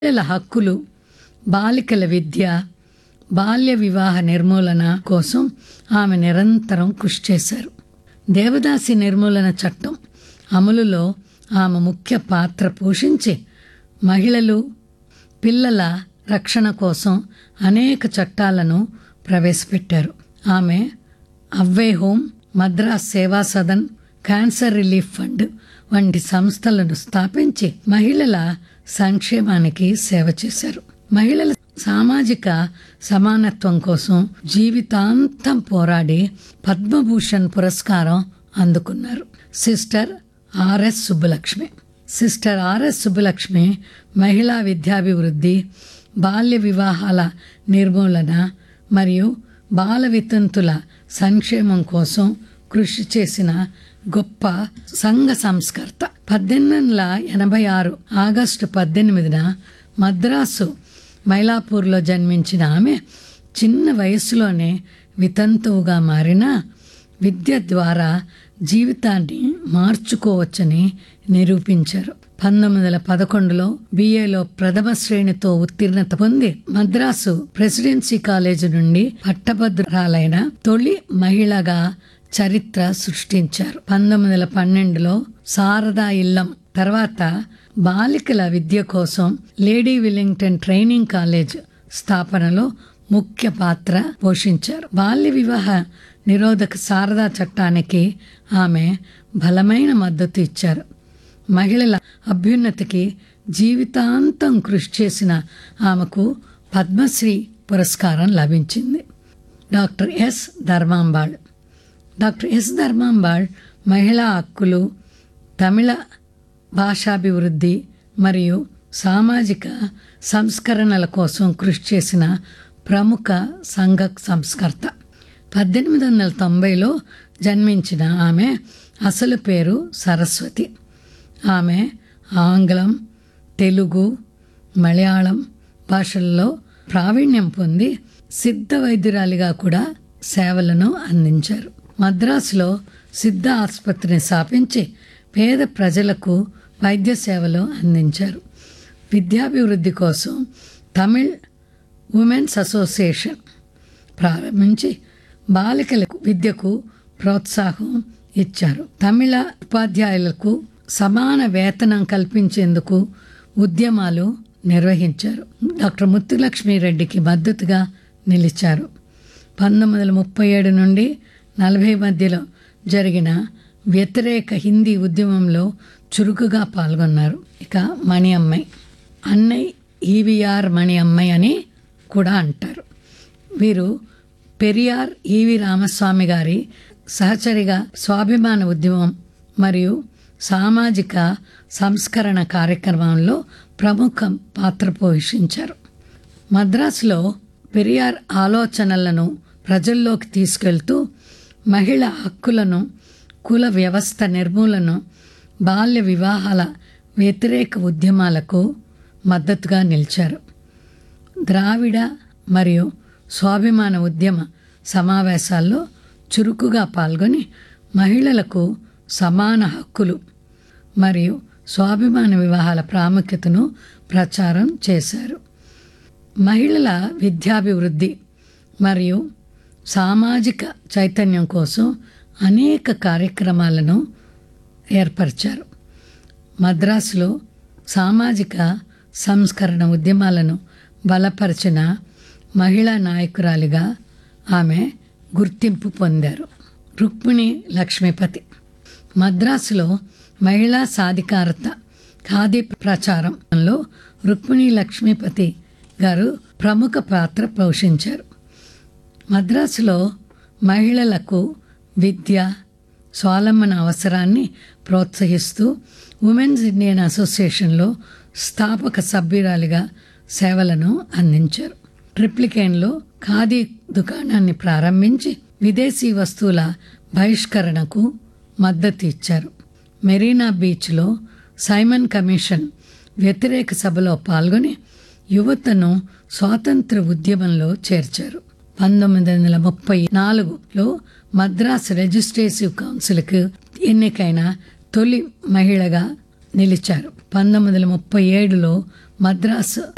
పిల్లల హక్కులు బాలికల విద్య బాల్య వివాహ నిర్మూలన కోసం ఆమె నిరంతరం కృషి చేశారు దేవదాసి నిర్మూలన చట్టం అమలులో ఆమె ముఖ్య పాత్ర పోషించి మహిళలు పిల్లల రక్షణ కోసం అనేక చట్టాలను ప్రవేశపెట్టారు ఆమె అవ్వే హోమ్ మద్రాస్ సేవా సదన్ క్యాన్సర్ రిలీఫ్ ఫండ్ వంటి సంస్థలను స్థాపించి మహిళల సంక్షేమానికి సేవ చేశారు మహిళల సామాజిక సమానత్వం కోసం జీవితాంతం పోరాడి పద్మభూషణ్ పురస్కారం అందుకున్నారు sister RS Subbalakshmi sister RS Subbalakshmi మహిళా విద్యాభివృద్ధి బాల్య వివాహాల నిర్మూలన మరియు బాల వితంతుల సంక్షేమం కోసం కృషి చేసిన గొప్ప సంఘ సంస్కర్త పద్దెనిమిది వందల ఎనభై ఆరు ఆగస్టు పద్దెనిమిదిన మద్రాసు మైలాపూర్లో జన్మించిన ఆమె చిన్న వయసులోనే వితంతువుగా మారిన విద్య ద్వారా జీవితాన్ని మార్చుకోవచ్చని నిరూపించారు పంతొమ్మిది వందల పదకొండులో బిఏలో ప్రథమ శ్రేణితో ఉత్తీర్ణత పొంది మద్రాసు ప్రెసిడెన్సీ కాలేజీ నుండి పట్టభద్రాలైన తొలి మహిళగా చరిత్ర సృష్టించారు పంతొమ్మిది వందల పన్నెండులో శారదా ఇల్లం తర్వాత బాలికల విద్య కోసం లేడీ విల్లింగ్టన్ ట్రైనింగ్ కాలేజ్ స్థాపనలో ముఖ్య పాత్ర పోషించారు బాల్య వివాహ నిరోధక శారదా చట్టానికి ఆమె బలమైన మద్దతు ఇచ్చారు మహిళల అభ్యున్నతికి జీవితాంతం కృషి చేసిన ఆమెకు పద్మశ్రీ పురస్కారం లభించింది doctor S Dharmambal doctor S Dharmambal మహిళా హక్కులు తమిళ భాషాభివృద్ధి మరియు సామాజిక సంస్కరణల కోసం కృషి చేసిన ప్రముఖ సంఘ సంస్కర్త పద్దెనిమిది వందల తొంభైలో జన్మించిన ఆమె అసలు పేరు సరస్వతి ఆమె ఆంగ్లం తెలుగు మలయాళం భాషల్లో ప్రావీణ్యం పొంది సిద్ధ వైద్యురాలిగా కూడా సేవలను అందించారు మద్రాసులో సిద్ధ ఆసుపత్రిని స్థాపించి పేద ప్రజలకు వైద్య సేవలు అందించారు విద్యాభివృద్ధి కోసం తమిళ్ ఉమెన్స్ అసోసియేషన్ ప్రారంభించి బాలికల విద్యకు ప్రోత్సాహం ఇచ్చారు తమిళ ఉపాధ్యాయులకు సమాన వేతనం కల్పించేందుకు ఉద్యమాలు నిర్వహించారు డాక్టర్ ముత్తులక్ష్మిరెడ్డికి మద్దతుగా నిలిచారు పంతొమ్మిది వందల ముప్పై ఏడు నుండి నలభై మధ్యలో జరిగిన వ్యతిరేక హిందీ ఉద్యమంలో చురుకుగా పాల్గొన్నారు ఇక మణి అమ్మాయి అన్నయ్య ఈవిఆర్ మణి అమ్మాయి అని కూడా అంటారు వీరు పెరియార్ ఈవి రామస్వామి గారి సహచరిగా స్వాభిమాన ఉద్యమం మరియు సామాజిక సంస్కరణ కార్యక్రమంలో ప్రముఖ పాత్ర పోషించారు మద్రాసులో పెరియార్ ఆలోచనలను ప్రజల్లోకి తీసుకెళ్తూ మహిళ హక్కులను కుల వ్యవస్థ నిర్మూలన బాల్య వివాహాల వ్యతిరేక ఉద్యమాలకు మద్దతుగా నిలిచారు ద్రావిడ మరియు స్వాభిమాన ఉద్యమ సమావేశాల్లో చురుకుగా పాల్గొని మహిళలకు సమాన హక్కులు మరియు స్వాభిమాన వివాహాల ప్రాముఖ్యతను ప్రచారం చేశారు మహిళల విద్యాభివృద్ధి మరియు సామాజిక చైతన్యం కోసం అనేక కార్యక్రమాలను ఏర్పరిచారు మద్రాసులో సామాజిక సంస్కరణ ఉద్యమాలను బలపరిచిన మహిళా నాయకురాలిగా ఆమె గుర్తింపు పొందారు రుక్మిణి లక్ష్మీపతి మద్రాసులో మహిళా సాధికారత ఖాదీ ప్రచారంలో రుక్మిణి లక్ష్మీపతి గారు ప్రముఖ పాత్ర పోషించారు మద్రాసులో మహిళలకు విద్య స్వాలంబన అవసరాన్ని ప్రోత్సహిస్తూ ఉమెన్స్ ఇండియన్ అసోసియేషన్లో స్థాపక సభ్యురాలిగా సేవలను అందించారు ట్రిప్లికేన్లో ఖాదీ దుకాణాన్ని ప్రారంభించి విదేశీ వస్తువుల బహిష్కరణకు మద్దతు ఇచ్చారు మెరీనా బీచ్లో సైమన్ కమిషన్ వ్యతిరేక సభలో పాల్గొని యువతను స్వాతంత్ర ఉద్యమంలో చేర్చారు పంతొమ్మిది వందల ముప్పై నాలుగులో మద్రాస్ లెజిస్లేటివ్ కౌన్సిల్కు ఎన్నికైన తొలి మహిళగా నిలిచారు పంతొమ్మిది వందల ముప్పై ఏడులో మద్రాసు